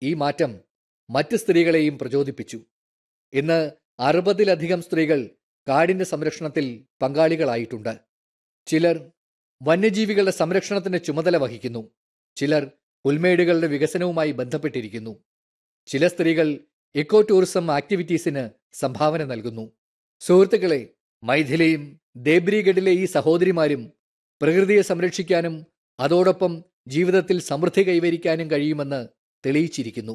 ഈ മാറ്റം മറ്റ് സ്ത്രീകളെയും പ്രചോദിപ്പിച്ചു ഇന്ന് അറുപതിലധികം സ്ത്രീകൾ കാടിന്റെ സംരക്ഷണത്തിൽ പങ്കാളികളായിട്ടുണ്ട് ചിലർ വന്യജീവികളുടെ സംരക്ഷണത്തിന് ചുമതല വഹിക്കുന്നു ചിലർ പുൽമേടുകളുടെ വികസനവുമായി ബന്ധപ്പെട്ടിരിക്കുന്നു ചില സ്ത്രീകൾ ഇക്കോ ടൂറിസം ആക്ടിവിറ്റീസിന് സംഭാവന നൽകുന്നു സുഹൃത്തുക്കളെ മൈഥിലിയും ദേബ്രിഗഡിലെ ഈ സഹോദരിമാരും പ്രകൃതിയെ സംരക്ഷിക്കാനും അതോടൊപ്പം ജീവിതത്തിൽ സമൃദ്ധി കൈവരിക്കാനും കഴിയുമെന്ന് തെളിയിച്ചിരിക്കുന്നു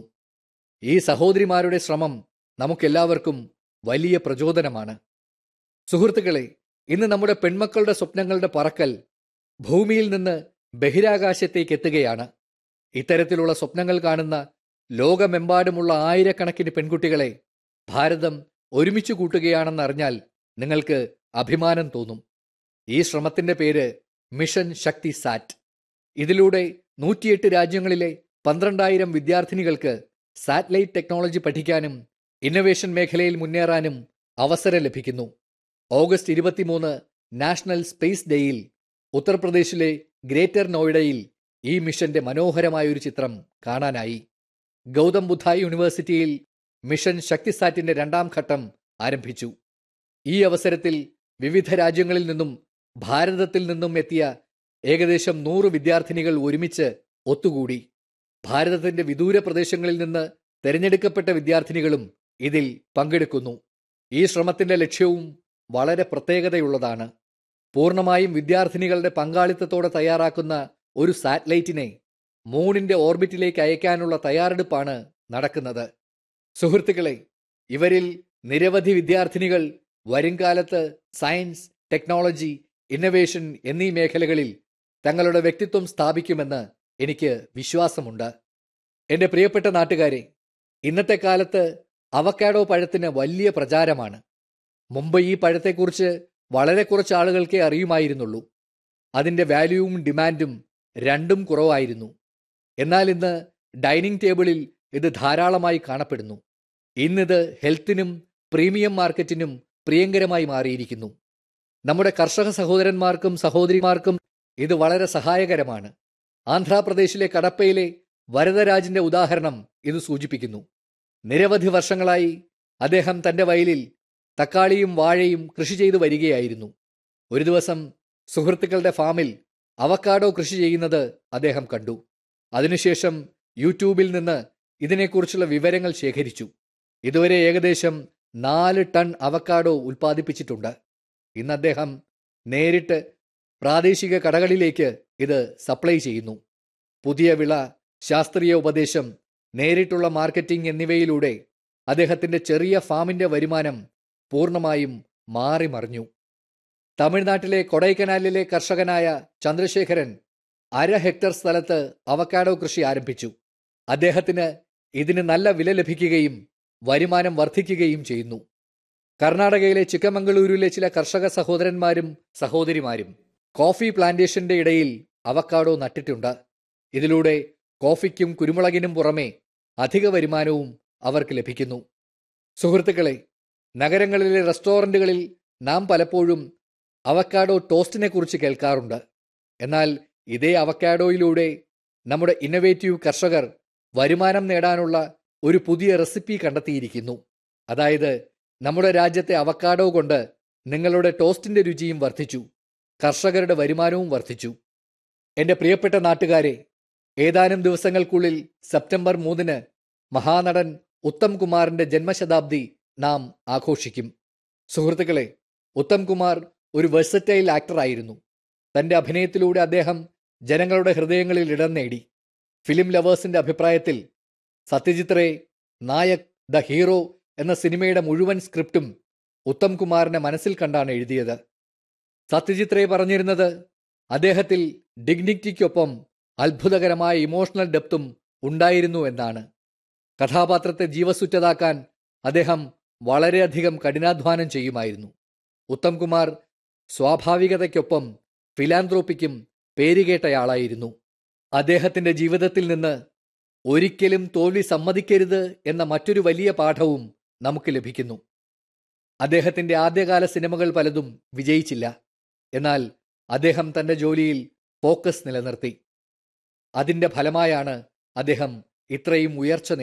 ഈ സഹോദരിമാരുടെ ശ്രമം നമുക്കെല്ലാവർക്കും വലിയ പ്രചോദനമാണ് സുഹൃത്തുക്കളെ ഇന്ന് നമ്മുടെ പെൺമക്കളുടെ സ്വപ്നങ്ങളുടെ പറക്കൽ ഭൂമിയിൽ നിന്ന് ബഹിരാകാശത്തേക്ക് എത്തുകയാണ് ഇത്തരത്തിലുള്ള സ്വപ്നങ്ങൾ കാണുന്ന ലോകമെമ്പാടുമുള്ള ആയിരക്കണക്കിന് പെൺകുട്ടികളെ ഭാരതം ഒരുമിച്ച് കൂട്ടുകയാണെന്നറിഞ്ഞാൽ നിങ്ങൾക്ക് അഭിമാനം തോന്നും ഈ ശ്രമത്തിന്റെ പേര് മിഷൻ ശക്തി സാറ്റ് ഇതിലൂടെ നൂറ്റിയെട്ട് രാജ്യങ്ങളിലെ പന്ത്രണ്ടായിരം വിദ്യാർത്ഥിനികൾക്ക് സാറ്റലൈറ്റ് ടെക്നോളജി പഠിക്കാനും ഇന്നൊവേഷൻ മേഖലയിൽ മുന്നേറാനും അവസരം ലഭിക്കുന്നു ഓഗസ്റ്റ് ഇരുപത്തിമൂന്ന് നാഷണൽ സ്പേസ് ഡേയിൽ ഉത്തർപ്രദേശിലെ ഗ്രേറ്റർ നോയിഡയിൽ ഈ മിഷന്റെ മനോഹരമായ ഒരു ചിത്രം കാണാനായി ഗൗതം ബുദ്ധ യൂണിവേഴ്സിറ്റിയിൽ മിഷൻ ശക്തിസാറ്റിന്റെ രണ്ടാം ഘട്ടം ആരംഭിച്ചു ഈ അവസരത്തിൽ വിവിധ രാജ്യങ്ങളിൽ നിന്നും ഭാരതത്തിൽ നിന്നും എത്തിയ ഏകദേശം നൂറ് വിദ്യാർത്ഥിനികൾ ഒരുമിച്ച് ഒത്തുകൂടി ഭാരതത്തിന്റെ വിദൂര പ്രദേശങ്ങളിൽ നിന്ന് തെരഞ്ഞെടുക്കപ്പെട്ട വിദ്യാർത്ഥിനികളും ഇതിൽ പങ്കെടുക്കുന്നു ഈ ശ്രമത്തിന്റെ ലക്ഷ്യവും വളരെ പ്രത്യേകതയുള്ളതാണ് പൂർണ്ണമായും വിദ്യാർത്ഥിനികളുടെ പങ്കാളിത്തത്തോടെ തയ്യാറാക്കുന്ന ഒരു സാറ്റലൈറ്റിനെ മൂണിന്റെ ഓർബിറ്റിലേക്ക് അയക്കാനുള്ള തയ്യാറെടുപ്പാണ് നടക്കുന്നത് സുഹൃത്തുക്കളെ ഇവരിൽ നിരവധി വിദ്യാർത്ഥിനികൾ വരുംകാലത്ത് സയൻസ് ടെക്നോളജി ഇന്നവേഷൻ എന്നീ മേഖലകളിൽ തങ്ങളുടെ വ്യക്തിത്വം സ്ഥാപിക്കുമെന്ന് എനിക്ക് വിശ്വാസമുണ്ട് എൻ്റെ പ്രിയപ്പെട്ട നാട്ടുകാരെ ഇന്നത്തെ കാലത്ത് അവക്കാഡോ പഴത്തിന് വലിയ പ്രചാരമാണ് മുമ്പ് ഈ പഴത്തെക്കുറിച്ച് വളരെ കുറച്ച് ആളുകൾക്കേ അറിയുമായിരുന്നുള്ളൂ അതിൻ്റെ വാല്യൂവും ഡിമാൻഡും രണ്ടും കുറവായിരുന്നു എന്നാൽ ഇന്ന് ഡൈനിങ് ടേബിളിൽ ഇത് ധാരാളമായി കാണപ്പെടുന്നു ഇന്നിത് ഹെൽത്തിനും പ്രീമിയം മാർക്കറ്റിനും പ്രിയങ്കരമായി മാറിയിരിക്കുന്നു നമ്മുടെ കർഷക സഹോദരന്മാർക്കും സഹോദരിമാർക്കും ഇത് വളരെ സഹായകരമാണ് ആന്ധ്രാപ്രദേശിലെ കടപ്പയിലെ വരദരാജിന്റെ ഉദാഹരണം ഇത് സൂചിപ്പിക്കുന്നു നിരവധി വർഷങ്ങളായി അദ്ദേഹം തന്റെ വയലിൽ തക്കാളിയും വാഴയും കൃഷി ചെയ്തു വരികയായിരുന്നു ഒരു ദിവസം സുഹൃത്തുക്കളുടെ ഫാമിൽ അവക്കാഡോ കൃഷി ചെയ്യുന്നത് അദ്ദേഹം കണ്ടു അതിനുശേഷം യൂട്യൂബിൽ നിന്ന് ഇതിനെക്കുറിച്ചുള്ള വിവരങ്ങൾ ശേഖരിച്ചു ഇതുവരെ ഏകദേശം നാല് ടൺ അവക്കാഡോ ഉൽപ്പാദിപ്പിച്ചിട്ടുണ്ട് ഇന്ന് അദ്ദേഹം നേരിട്ട് പ്രാദേശിക കടകളിലേക്ക് ഇത് സപ്ലൈ ചെയ്യുന്നു പുതിയ വിള ശാസ്ത്രീയ ഉപദേശം നേരിട്ടുള്ള മാർക്കറ്റിംഗ് എന്നിവയിലൂടെ അദ്ദേഹത്തിന്റെ ചെറിയ ഫാമിന്റെ വരുമാനം പൂർണ്ണമായും മാറി മറിഞ്ഞു തമിഴ്നാട്ടിലെ കൊടൈക്കനാലിലെ കർഷകനായ ചന്ദ്രശേഖരൻ അര ഹെക്ടർ സ്ഥലത്ത് അവക്കാഡോ കൃഷി ആരംഭിച്ചു അദ്ദേഹത്തിന് ഇതിന് നല്ല വില ലഭിക്കുകയും വരുമാനം വർദ്ധിക്കുകയും ചെയ്യുന്നു കർണാടകയിലെ ചിക്കമംഗളൂരുവിലെ ചില കർഷക സഹോദരന്മാരും സഹോദരിമാരും കോഫി പ്ലാന്റേഷന്റെ ഇടയിൽ അവക്കാഡോ നട്ടിട്ടുണ്ട് ഇതിലൂടെ കോഫിക്കും കുരുമുളകിനും പുറമെ അധിക വരുമാനവും അവർക്ക് ലഭിക്കുന്നു സുഹൃത്തുക്കളെ നഗരങ്ങളിലെ റെസ്റ്റോറന്റുകളിൽ നാം പലപ്പോഴും അവക്കാഡോ ടോസ്റ്റിനെ കുറിച്ച് കേൾക്കാറുണ്ട് എന്നാൽ ഇതേ അവക്കാഡോയിലൂടെ നമ്മുടെ ഇന്നവേറ്റീവ് കർഷകർ വരുമാനം നേടാനുള്ള ഒരു പുതിയ റെസിപ്പി കണ്ടെത്തിയിരിക്കുന്നു അതായത് നമ്മുടെ രാജ്യത്തെ അവക്കാഡോ കൊണ്ട് നിങ്ങളുടെ ടോസ്റ്റിന്റെ രുചിയും വർദ്ധിച്ചു കർഷകരുടെ വരുമാനവും വർദ്ധിച്ചു എൻ്റെ പ്രിയപ്പെട്ട നാട്ടുകാരെ ഏതാനും ദിവസങ്ങൾക്കുള്ളിൽ സെപ്റ്റംബർ മൂന്നിന് മഹാനടൻ ഉത്തം കുമാറിന്റെ ജന്മശതാബ്ദി നാം ആഘോഷിക്കും സുഹൃത്തുക്കളെ ഉത്തം കുമാർ ഒരു വെഴ്സറ്റൈൽ ആക്ടറായിരുന്നു തന്റെ അഭിനയത്തിലൂടെ അദ്ദേഹം ജനങ്ങളുടെ ഹൃദയങ്ങളിൽ ഇടം നേടി ഫിലിം ലവേഴ്സിന്റെ അഭിപ്രായത്തിൽ സത്യജിത് റേ നായക് ദ ഹീറോ എന്ന സിനിമയുടെ മുഴുവൻ സ്ക്രിപ്റ്റും ഉത്തം കുമാറിനെ മനസ്സിൽ കണ്ടാണ് എഴുതിയത് സത്യജിത് റേ പറഞ്ഞിരുന്നത് അദ്ദേഹത്തിൽ ഡിഗ്നിറ്റിക്കൊപ്പം അത്ഭുതകരമായ ഇമോഷണൽ ഡെപ്തും ഉണ്ടായിരുന്നു എന്നാണ് കഥാപാത്രത്തെ ജീവസുറ്റതാക്കാൻ അദ്ദേഹം വളരെയധികം കഠിനാധ്വാനം ചെയ്യുമായിരുന്നു ഉത്തം കുമാർ സ്വാഭാവികതയ്ക്കൊപ്പം ഫിലാന്ത്രോപ്പിക്കും പേരുകേട്ടയാളായിരുന്നു അദ്ദേഹത്തിന്റെ ജീവിതത്തിൽ നിന്ന് ഒരിക്കലും തോൽവി സമ്മതിക്കരുത് എന്ന മറ്റൊരു വലിയ പാഠവും നമുക്ക് ലഭിക്കുന്നു അദ്ദേഹത്തിന്റെ ആദ്യകാല സിനിമകൾ പലതും വിജയിച്ചില്ല എന്നാൽ അദ്ദേഹം തന്റെ ജോലിയിൽ ഫോക്കസ് നിലനിർത്തി അതിന്റെ ഫലമായാണ് അദ്ദേഹം ഇത്രയും ഉയർച്ച